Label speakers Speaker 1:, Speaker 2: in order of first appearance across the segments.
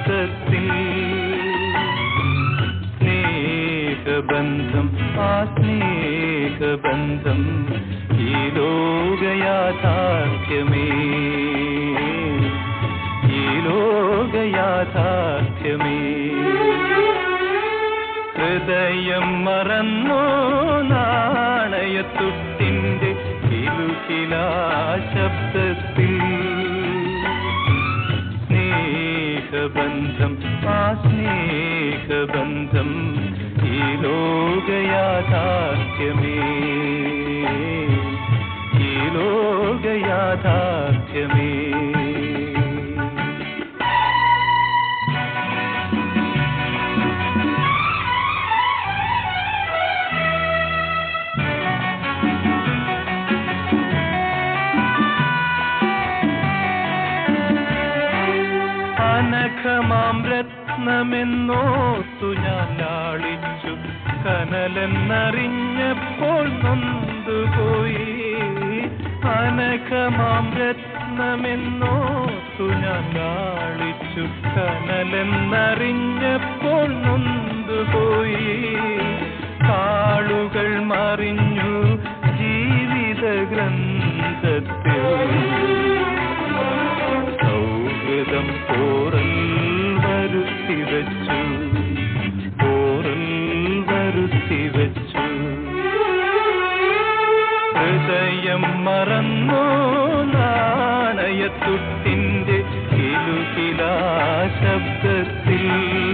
Speaker 1: ശബ്ദത്തിൽ സ്നേഹബന്ധം ആ സ്നേഹബന്ധം ഈ ലോകയാഥാർത്ഥ്യമേ ഈ ലോകയാഥാർത്ഥ്യമേ ഹൃദയം മറന്നോ നാണയത്തുട്ടിന്റെ കിലുകിലാ ശബ്ദത്തിൽ സ്നേഹബന്ധം ആ സ്നേഹബന്ധം ഈ ലോകയാഥാർത്ഥ്യമേ ഈ ലോകയാഥാർത്ഥ്യമേ അനഘമാം രത്നമെന്നോർത്തു ഞാൻ ലാളിച്ചു കനലെന്നറിഞ്ഞപ്പോൾ നൊന്തുപോയി അനഘമാം രത്നമെന്നോർത്തു ഞാൻ ലാളിച്ചു കനലെന്നറിഞ്ഞപ്പോൾ നൊന്തുപോയി കാളുകൾ മറിഞ്ഞു ജീവിത ഗ്രന്ഥത്തിൽ സൗഹൃദം പോറൽ വരുത്തി വച്ചു പോറൽ വരുത്തി വച്ചു ഹൃദയം മറന്നു നാണയത്തുട്ടിന്റെ കിലുകിലാ ശബ്ദത്തിൽ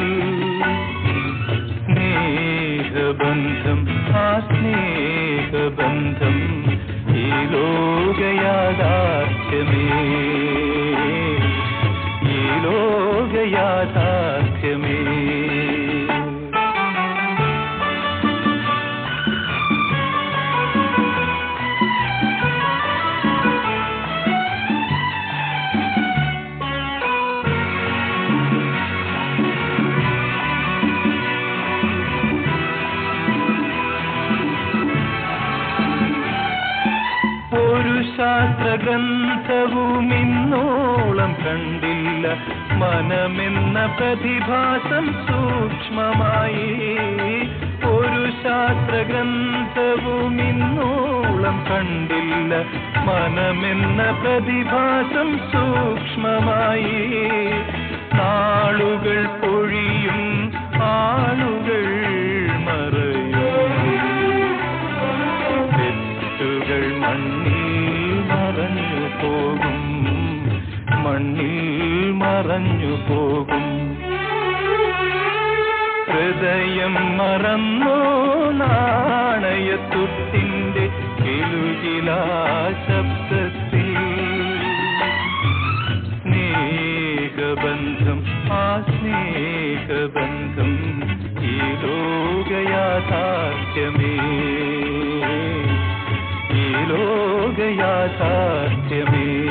Speaker 1: സ്നേഹബന്ധം ആ സ്നേഹബന്ധം ഈ ലോകയാഥാർത്ഥ്യമേ ഈ ലോകയാഥാർത്ഥ്യമേ ഒരു ശാസ്ത്രഗ്രന്ഥവും ഇന്നോളം കണ്ടില്ല മനമെന്ന പ്രതിഭാസം സൂക്ഷ്മമായി ഒരു ശാസ്ത്രഗ്രന്ഥവും ഇന്നോളം കണ്ടില്ല മനമെന്ന പ്രതിഭാസം സൂക്ഷ്മമായി നാളുകൾ പൊഴിയും ആളുകൾ മറയും തെറ്റുകൾ മണ്ണിൽ മറഞ്ഞു പോകും മണ്ണിൽ മറഞ്ഞു പോകും ഹൃദയം മറന്നു നാണയത്തുട്ടിന്റെ കിലുകിലാ ശബ്ദത്തിൽ സ്നേഹബന്ധം ആ സ്നേഹബന്ധം ഈ ലോകയാഥാർത്ഥ്യമേ ഈ ലോകയാഥാർത്ഥ്യമേ